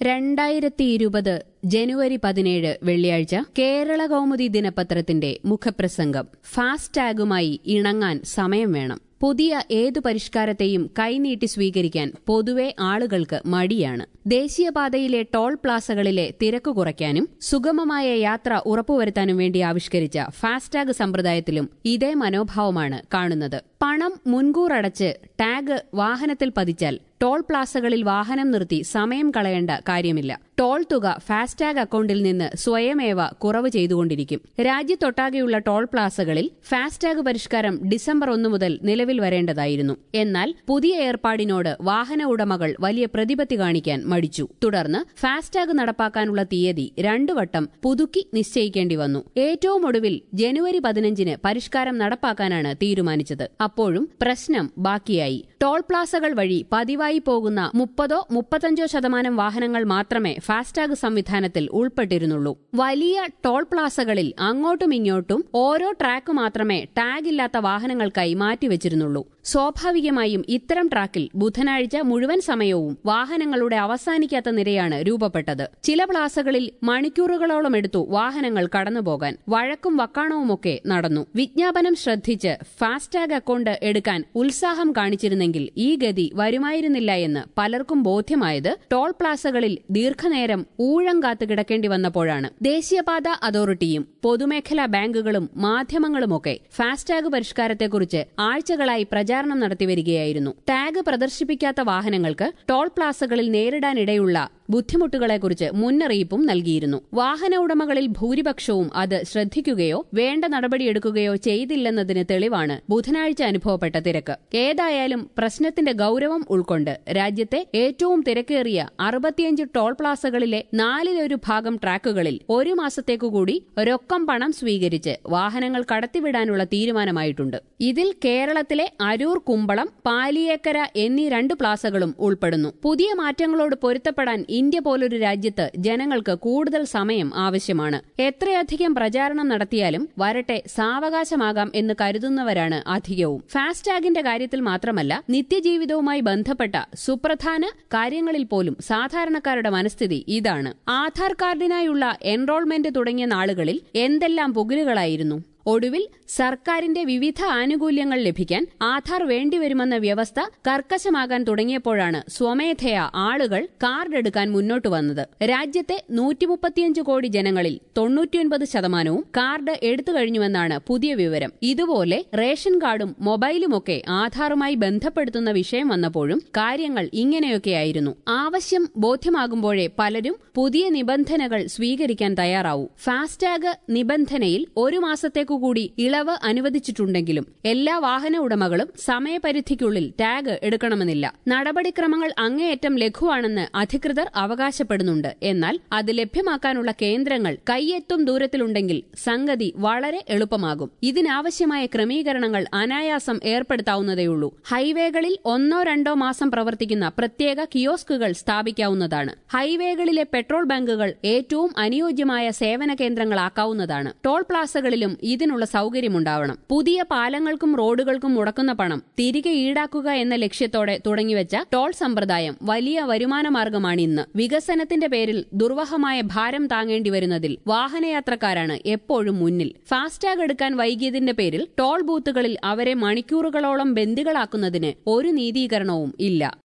രണ്ടായിരത്തി ഇരുപത് ജനുവരി പതിനേഴ് വെള്ളിയാഴ്ച കേരള കൗമുദി ദിനപത്രത്തിന്റെ മുഖപ്രസംഗം ഫാസ്ടാഗുമായി ഇണങ്ങാൻ സമയം വേണം പുതിയ ഏതു പരിഷ്കാരത്തെയും കൈനീട്ടി സ്വീകരിക്കാൻ പൊതുവെ ആളുകൾക്ക് മടിയാണ് ദേശീയപാതയിലെ ടോൾ പ്ലാസകളിലെ തിരക്ക് കുറയ്ക്കാനും സുഗമമായ യാത്ര ഉറപ്പുവരുത്താനും വേണ്ടി ആവിഷ്കരിച്ച ഫാസ്ടാഗ് സമ്പ്രദായത്തിലും ഇതേ മനോഭാവമാണ് കാണുന്നത് പണം മുൻകൂർ അടച്ച് ടാഗ് വാഹനത്തിൽ പതിച്ചാൽ ടോൾ പ്ലാസകളിൽ വാഹനം നിർത്തി സമയം കളയേണ്ട കാര്യമില്ല ടോൾ തുക ഫാസ്ടാഗ് അക്കൌണ്ടിൽ നിന്ന് സ്വയമേവ കുറവ് ചെയ്തുകൊണ്ടിരിക്കും രാജ്യത്തൊട്ടാകെയുള്ള ടോൾ പ്ലാസകളിൽ ഫാസ്ടാഗ് പരിഷ്കാരം ഡിസംബർ ഒന്ന് മുതൽ നിലവിൽ വരേണ്ടതായിരുന്നു എന്നാൽ പുതിയ ഏർപ്പാടിനോട് വാഹന ഉടമകൾ വലിയ പ്രതിപത്തി കാണിക്കാൻ മടിച്ചു തുടർന്ന് ഫാസ്ടാഗ് നടപ്പാക്കാനുള്ള തീയതി രണ്ടു വട്ടം പുതുക്കി നിശ്ചയിക്കേണ്ടി വന്നു ഏറ്റവും ഒടുവിൽ ജനുവരി പതിനഞ്ചിന് പരിഷ്കാരം നടപ്പാക്കാനാണ് തീരുമാനിച്ചത് അപ്പോഴും പ്രശ്നം ബാക്കിയായി ടോൾ പ്ലാസകൾ വഴി പതിവായി പോകുന്ന മുപ്പതോ മുപ്പത്തഞ്ചോ ശതമാനം വാഹനങ്ങൾ മാത്രമേ ഫാസ്ടാഗ് സംവിധാനത്തിൽ ഉൾപ്പെട്ടിരുന്നുള്ളൂ വലിയ ടോൾ പ്ലാസകളിൽ അങ്ങോട്ടും ഇങ്ങോട്ടും ഓരോ ട്രാക്ക് മാത്രമേ ടാഗ് ഇല്ലാത്ത വാഹനങ്ങൾക്കായി മാറ്റിവെച്ചിരുന്നുള്ളൂ സ്വാഭാവികമായും ഇത്തരം ട്രാക്കിൽ ബുധനാഴ്ച മുഴുവൻ സമയവും വാഹനങ്ങളുടെ അവസാനിക്കാത്ത നിരയാണ് രൂപപ്പെട്ടത് ചില പ്ലാസകളിൽ മണിക്കൂറുകളോളം എടുത്തു വാഹനങ്ങൾ കടന്നുപോകാൻ വഴക്കും വക്കാണവുമൊക്കെ നടന്നു വിജ്ഞാപനം ശ്രദ്ധിച്ച് ഫാസ്ടാഗ് അക്കൌണ്ട് എടുക്കാൻ ഉത്സാഹം കാണിച്ചിരുന്നെങ്കിൽ ഈ ഗതി വരുമായിരുന്നില്ല എന്ന് പലർക്കും ബോധ്യമായത് ടോൾ പ്ലാസകളിൽ ദീർഘനേരം ഊഴം കാത്തു കിടക്കേണ്ടി വന്നപ്പോഴാണ് ദേശീയപാത അതോറിറ്റിയും പൊതുമേഖലാ ബാങ്കുകളും മാധ്യമങ്ങളുമൊക്കെ ഫാസ്ടാഗ് പരിഷ്കാരത്തെക്കുറിച്ച് ആഴ്ചകളായി പ്രചാരണം നടത്തിവരികയായിരുന്നു ടാഗ് പ്രദർശിപ്പിക്കാത്ത വാഹനങ്ങൾക്ക് ടോൾ പ്ലാസകളിൽ നേരിടാനിടയുള്ള ബുദ്ധിമുട്ടുകളെക്കുറിച്ച് മുന്നറിയിപ്പും നൽകിയിരുന്നു വാഹന ഉടമകളിൽ ഭൂരിപക്ഷവും അത് ശ്രദ്ധിക്കുകയോ വേണ്ട നടപടിയെടുക്കുകയോ ചെയ്തില്ലെന്നതിന് തെളിവാണ് ബുധനാഴ്ച അനുഭവപ്പെട്ട തിരക്ക് ഏതായാലും പ്രശ്നത്തിന്റെ ഗൌരവം ഉൾക്കൊണ്ട് രാജ്യത്തെ ഏറ്റവും തിരക്കേറിയ അറുപത്തിയഞ്ച് ടോൾ പ്ലാസകളിലെ നാലിലൊരു ഭാഗം ട്രാക്കുകളിൽ ഒരു മാസത്തേക്കുകൂടി രൊക്കം പണം സ്വീകരിച്ച് വാഹനങ്ങൾ കടത്തിവിടാനുള്ള തീരുമാനമായിട്ടുണ്ട് ഇതിൽ കേരളത്തിലെ അരൂർ കുമ്പളം പാലിയേക്കര എന്നീ രണ്ട് പ്ലാസകളും ഉൾപ്പെടുന്നു പുതിയ മാറ്റങ്ങളോട് പൊരുത്തപ്പെടാൻ ഇന്ത്യ പോലൊരു രാജ്യത്ത് ജനങ്ങൾക്ക് കൂടുതൽ സമയം ആവശ്യമാണ് എത്രയധികം പ്രചാരണം നടത്തിയാലും വരട്ടെ സാവകാശമാകാം എന്ന് കരുതുന്നവരാണ് അധികവും ഫാസ്ടാഗിന്റെ കാര്യത്തിൽ മാത്രമല്ല നിത്യജീവിതവുമായി ബന്ധപ്പെട്ട സുപ്രധാന കാര്യങ്ങളിൽ പോലും സാധാരണക്കാരുടെ മനസ്ഥിതി ഇതാണ് ആധാർ കാർഡിനായുള്ള എൻറോൾമെന്റ് തുടങ്ങിയ നാളുകളിൽ എന്തെല്ലാം പുകിലുകളായിരുന്നു ഒടുവിൽ സർക്കാരിന്റെ വിവിധ ആനുകൂല്യങ്ങൾ ലഭിക്കാൻ ആധാർ വേണ്ടിവരുമെന്ന വ്യവസ്ഥ കർക്കശമാകാൻ തുടങ്ങിയപ്പോഴാണ് സ്വമേധയാ ആളുകൾ കാർഡ് എടുക്കാൻ മുന്നോട്ട് വന്നത് രാജ്യത്തെ നൂറ്റിമുപ്പത്തിയഞ്ച് കോടി ജനങ്ങളിൽ തൊണ്ണൂറ്റിയൊൻപത് ശതമാനവും കാർഡ് എടുത്തു കഴിഞ്ഞുവെന്നാണ് പുതിയ വിവരം ഇതുപോലെ റേഷൻ കാർഡും മൊബൈലുമൊക്കെ ആധാറുമായി ബന്ധപ്പെടുത്തുന്ന വിഷയം വന്നപ്പോഴും കാര്യങ്ങൾ ഇങ്ങനെയൊക്കെയായിരുന്നു ആവശ്യം ബോധ്യമാകുമ്പോഴേ പലരും പുതിയ നിബന്ധനകൾ സ്വീകരിക്കാൻ തയ്യാറാവൂ ഫാസ്ടാഗ് നിബന്ധനയിൽ ഒരു മാസത്തേക്കു കൂടി ഇളവ് അനുവദിച്ചിട്ടുണ്ടെങ്കിലും എല്ലാ വാഹന ഉടമകളും സമയപരിധിക്കുള്ളിൽ ടാഗ് എടുക്കണമെന്നില്ല നടപടിക്രമങ്ങൾ അങ്ങേയറ്റം ലഘുവാണെന്ന് അധികൃതർ അവകാശപ്പെടുന്നുണ്ട് എന്നാൽ അത് ലഭ്യമാക്കാനുള്ള കേന്ദ്രങ്ങൾ കൈയെത്തും ദൂരത്തിലുണ്ടെങ്കിൽ സംഗതി വളരെ എളുപ്പമാകും ഇതിനാവശ്യമായ ക്രമീകരണങ്ങൾ അനായാസം ഏർപ്പെടുത്താവുന്നതേയുള്ളൂ ഹൈവേകളിൽ ഒന്നോ രണ്ടോ മാസം പ്രവർത്തിക്കുന്ന പ്രത്യേക കിയോസ്കുകൾ സ്ഥാപിക്കാവുന്നതാണ് ഹൈവേകളിലെ പെട്രോൾ ബാങ്കുകൾ ഏറ്റവും അനുയോജ്യമായ സേവന കേന്ദ്രങ്ങളാക്കാവുന്നതാണ് ടോൾ പ്ലാസകളിലും ഇതിനുള്ള സൗകര്യമുണ്ടാവണം പുതിയ പാലങ്ങൾക്കും റോഡുകൾക്കും മുടക്കുന്ന പണം തിരികെ ഈടാക്കുക എന്ന ലക്ഷ്യത്തോടെ തുടങ്ങിവെച്ച ടോൾ സമ്പ്രദായം വലിയ വരുമാന മാർഗമാണ് ഇന്ന് വികസനത്തിന്റെ പേരിൽ ദുർവഹമായ ഭാരം താങ്ങേണ്ടി വരുന്നതിൽ വാഹനയാത്രക്കാരാണ് എപ്പോഴും മുന്നിൽ ഫാസ്ടാഗ് എടുക്കാൻ വൈകിയതിന്റെ പേരിൽ ടോൾ ബൂത്തുകളിൽ അവരെ മണിക്കൂറുകളോളം ബന്ദികളാക്കുന്നതിന് ഒരു നീതീകരണവും ഇല്ല